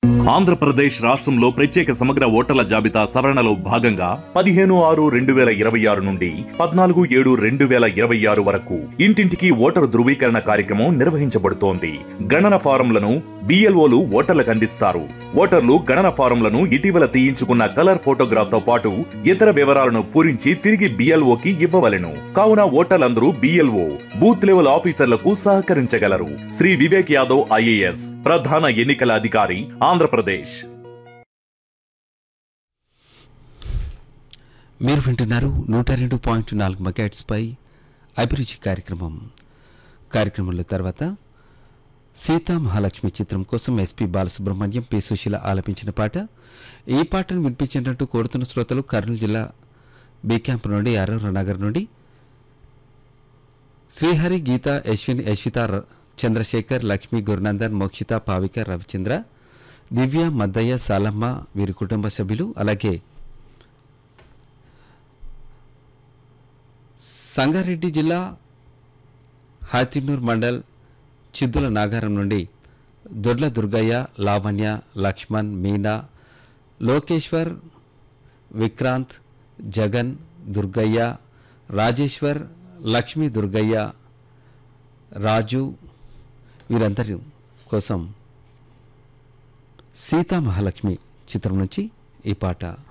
ఆంధ్రప్రదేశ్ రాష్ట్రంలో ప్రత్యేక సమగ్ర ఓటర్ల జాబితా సవరణలో భాగంగా పదిహేను ఆరు రెండు వేల ఇరవై ఆరు నుండి పద్నాలుగు ఏడు రెండు వేల ఇరవై ఆరు వరకు ఇంటింటికి ఓటరు ధృవీకరణ కార్యక్రమం నిర్వహించబడుతోంది గణన ఫారంలను బిఎల్ఓలు ఓటర్లకు అందిస్తారు ఓటర్లు గణన ఫారంలను ఇటీవల తీయించుకున్న కలర్ ఫోటోగ్రాఫ్ తో పాటు ఇతర వివరాలను పూరించి తిరిగి బిఎల్ఓకి ఇవ్వవలెను కావున ఓటర్లందరూ బిఎల్ఓ బూత్ లెవెల్ ఆఫీసర్లకు సహకరించగలరు శ్రీ వివేక్ యాదవ్ ఐఏఎస్ ప్రధాన ఎన్నికల అధికారి ఆంధ్రప్రదేశ్ మీరు వింటున్నారు నూట రెండు పాయింట్ నాలుగు మెగాట్స్పై అభిరుచి కార్యక్రమం కార్యక్రమంలో తర్వాత సీతా మహాలక్ష్మి చిత్రం కోసం ఎస్పి బాలసుబ్రహ్మణ్యం పి సుశీల ఆలపించిన పాట ఈ పాటను వినిపించినట్టు కోరుతున్న శ్రోతలు కర్నూలు జిల్లా బి క్యాంప్ నుండి అరవర నగర్ నుండి శ్రీహరి గీత యశ్విన్ యశ్విత ర- చంద్రశేఖర్ లక్ష్మి గురునందన్ మోక్షిత పావిక రవిచంద్ర దివ్య మద్దయ్య సాలమ్మ వీరి కుటుంబ సభ్యులు అలాగే సంగారెడ్డి జిల్లా హాతినూర్ మండల్ చిద్దుల నాగారం నుండి దొడ్ల దుర్గయ్య లావణ్య లక్ష్మణ్ మీనా లోకేశ్వర్ విక్రాంత్ జగన్ దుర్గయ్య రాజేశ్వర్ లక్ష్మీ దుర్గయ్య రాజు వీరందరి కోసం సీతా మహాలక్ష్మి చిత్రం నుంచి ఈ పాట